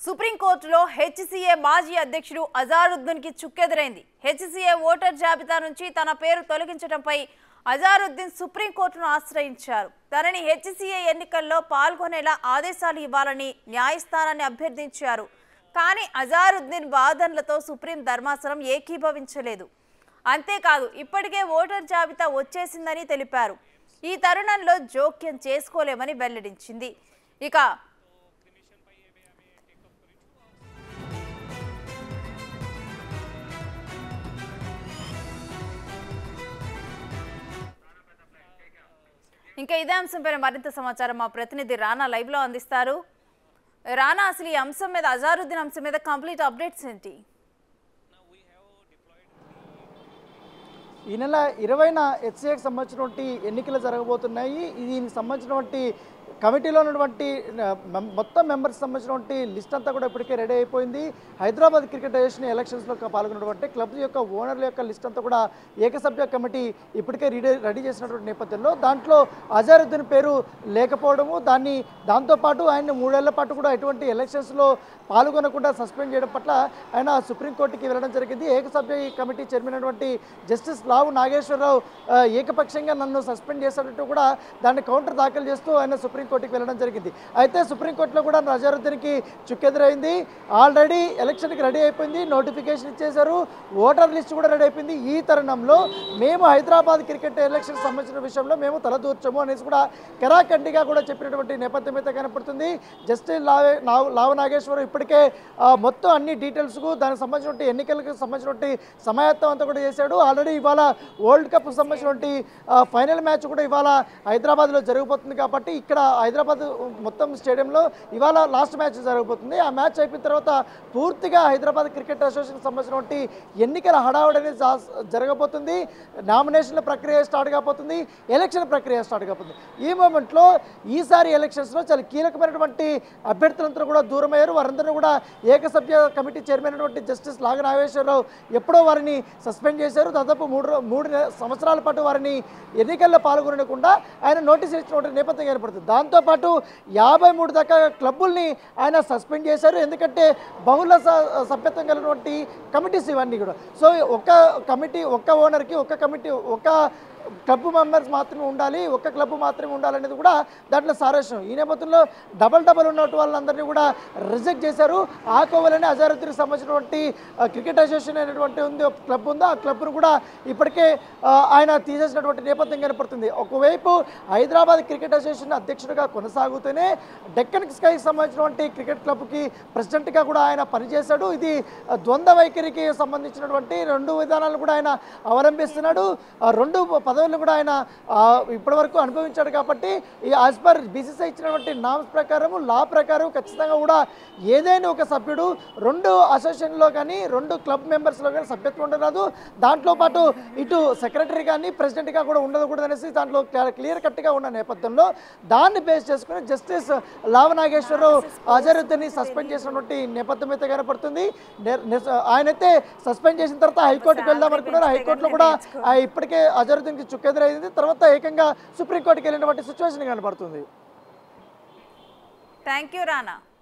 సుప్రీంకోర్టులో హెచ్సీఏ మాజీ అధ్యక్షుడు అజారుద్దీన్ కి చుక్కెదురైంది హెచ్సీఏ ఓటర్ జాబితా నుంచి తన పేరు తొలగించడంపై అజారుద్దీన్ సుప్రీంకోర్టును ఆశ్రయించారు తనని హెచ్సీఏ ఎన్నికల్లో పాల్గొనేలా ఆదేశాలు ఇవ్వాలని న్యాయస్థానాన్ని అభ్యర్థించారు కానీ అజారుద్దీన్ వాదనలతో సుప్రీం ధర్మాసనం ఏకీభవించలేదు అంతేకాదు ఇప్పటికే ఓటర్ జాబితా వచ్చేసిందని తెలిపారు ఈ తరుణంలో జోక్యం చేసుకోలేమని వెల్లడించింది ఇక ఇంకా ఇదే అంశంపై మరింత సమాచారం మా ప్రతినిధి రానా లైవ్ లో అందిస్తారు రానా అసలు ఈ అంశం మీద అజారుద్దీన్ అంశం మీద కంప్లీట్ అప్డేట్స్ ఏంటి ఈ నెల ఇరవైన హెచ్సిఏకి సంబంధించినటువంటి ఎన్నికలు జరగబోతున్నాయి దీనికి సంబంధించినటువంటి కమిటీలో ఉన్నటువంటి ఆ, మెం- మొత్తం మెంబర్స్ సంబంధించినటువంటి లిస్ట్ అంతా కూడా ఇప్పటికే రెడీ అయిపోయింది హైదరాబాద్ క్రికెట్ అసోసియేషన్ ఎలక్షన్స్లో పాల్గొన్నటువంటి క్లబ్ యొక్క ఓనర్ల యొక్క లిస్ట్ అంతా కూడా ఏకసభ్య కమిటీ ఇప్పటికే రెడీ రెడీ చేసినటువంటి నేపథ్యంలో దాంట్లో అజారుద్దీన్ పేరు లేకపోవడము దాన్ని దాంతోపాటు ఆయన మూడేళ్ల పాటు కూడా ఎటువంటి ఎలక్షన్స్లో పాల్గొనకుండా సస్పెండ్ చేయడం పట్ల ఆయన సుప్రీంకోర్టుకి వెళ్ళడం జరిగింది ఏకసభ్య ఈ కమిటీ చైర్మన్ అయినటువంటి జస్టిస్ లావు నాగేశ్వరరావు ఆ, ఏకపక్షంగా నన్ను సస్పెండ్ చేసినట్టు కూడా దాన్ని కౌంటర్ దాఖలు చేస్తూ ఆయన సుప్రీంకోర్టుకి వెళ్ళడం జరిగింది అయితే సుప్రీంకోర్టులో కూడా నజరుద్దీన్కి చుక్కెదురైంది ఆల్రెడీ ఎలక్షన్కి రెడీ అయిపోయింది నోటిఫికేషన్ ఇచ్చేశారు ఓటర్ లిస్ట్ కూడా రెడీ అయిపోయింది ఈ తరుణంలో మేము హైదరాబాద్ క్రికెట్ ఎలక్షన్ సంబంధించిన విషయంలో మేము తలదూర్చము అనేసి కూడా కెరాకండిగా కూడా చెప్పినటువంటి నేపథ్యం అయితే కనపడుతుంది జస్టిస్ లావే నావ్- లావ నాగేశ్వరం ఇప్పటికే ఆ, మొత్తం అన్ని డీటెయిల్స్కు దానికి సంబంధించినటువంటి ఎన్నికలకు సంబంధించినటువంటి సమాయత్తం అంతా కూడా చేశాడు ఆల్రెడీ ఇవాళ వరల్డ్ కప్ సంబంధించినటువంటి ఆ, ఫైనల్ మ్యాచ్ కూడా ఇవాళ హైదరాబాద్లో జరగబోతుంది కాబట్టి ఇక్కడ హైదరాబాద్ మొత్తం స్టేడియంలో ఇవాళ లాస్ట్ మ్యాచ్ జరగబోతుంది ఆ మ్యాచ్ అయిపోయిన తర్వాత పూర్తిగా హైదరాబాద్ క్రికెట్ అసోసియేషన్ సంబంధించినటువంటి ఎన్నికల హడావుడి అనేది జా- జరగబోతుంది నామినేషన్ల ప్రక్రియ స్టార్ట్ కాబోతుంది ఎలక్షన్ ప్రక్రియ స్టార్ట్ కాబోతుంది ఈ మూమెంట్లో ఈసారి ఎలక్షన్స్లో చాలా కీలకమైనటువంటి అభ్యర్థులందరూ కూడా దూరం అయ్యారు వారందరూ కూడా ఏకసభ్య కమిటీ చైర్మన్ అయినటువంటి జస్టిస్ లాగ నాగేశ్వరరావు ఎప్పుడో వారిని సస్పెండ్ చేశారు దాదాపు మూడు రో- మూడు నె- సంవత్సరాల పాటు వారిని ఎన్నికల్లో పాల్గొనకుండా ఆయన నోటీస్ ఇచ్చినటువంటి నేపథ్యం ఏర్పడుతుంది దాంతోపాటు యాభై మూడు దాకా క్లబ్బుల్ని ఆయన సస్పెండ్ చేశారు ఎందుకంటే బహుళ స- సభ్యత్వం కలిగినటువంటి కమిటీస్ ఇవన్నీ కూడా సో ఒక కమిటీ ఒక్క ఓనర్కి ఒక కమిటీ ఒక క్లబ్ మెంబర్స్ మాత్రమే ఉండాలి ఒక్క క్లబ్ మాత్రమే ఉండాలనేది కూడా దాంట్లో సారాంశం ఈ నేపథ్యంలో డబల్ డబల్ ఉన్నటువంటి వాళ్ళందరినీ కూడా రిజెక్ట్ చేశారు ఆ కోవలని అజారుద్దీన్కి సంబంధించినటువంటి ఆ, క్రికెట్ అసోసియేషన్ అనేటువంటి ఉంది ఒక క్లబ్ ఉందో ఆ క్లబ్ను కూడా ఇప్పటికే ఆ, ఆయన తీసేసినటువంటి నేపథ్యం కనపడుతుంది ఒకవైపు హైదరాబాద్ క్రికెట్ అసోసియేషన్ అధ్యక్షుడిగా కొనసాగుతూనే డెక్కన్ స్కైకి సంబంధించినటువంటి క్రికెట్ క్లబ్కి ప్రెసిడెంట్గా కూడా ఆయన పనిచేశాడు ఇది ఆ, ద్వంద్వ వైఖరికి సంబంధించినటువంటి రెండు విధానాలు కూడా ఆయన అవలంబిస్తున్నాడు ఆ రెండు పదవులను కూడా ఆయన ఆ, ఇప్పటివరకు అనుభవించాడు కాబట్టి ఈ యాజ్ పర్ బీసీసీ ఇచ్చినటువంటి నామ్స్ ప్రకారం లా ప్రకారం ఖచ్చితంగా కూడా ఏదైనా ఒక సభ్యుడు రెండు అసోసియేషన్లో కానీ రెండు క్లబ్ మెంబర్స్లో కానీ సభ్యత్వం ఉండరాదు దాంట్లో పాటు ఇటు సెక్రటరీ కానీ ప్రెసిడెంట్గా కూడా ఉండకూడదు అనేసి దాంట్లో క్లియర్ కట్గా ఉన్న నేపథ్యంలో దాన్ని బేస్ చేసుకుని జస్టిస్ లావ నాగేశ్వరరావు అజరుద్దీన్ని సస్పెండ్ చేసినటువంటి నేపథ్యం అయితే కనపడుతుంది నే- నే- ఆయనైతే సస్పెండ్ చేసిన తర్వాత హైకోర్టుకు వెళ్దాం అనుకున్నారు హైకోర్టులో కూడా ఆ ఇప్పటికే అజరుద్దీన్కి చుక్కెదురైంది తర్వాత ఏకంగా సుప్రీంకోర్టుకి వెళ్ళినటువంటి సిచ్యువేషన్ కనపడుతుంది థ్యాంక్ యూ రానా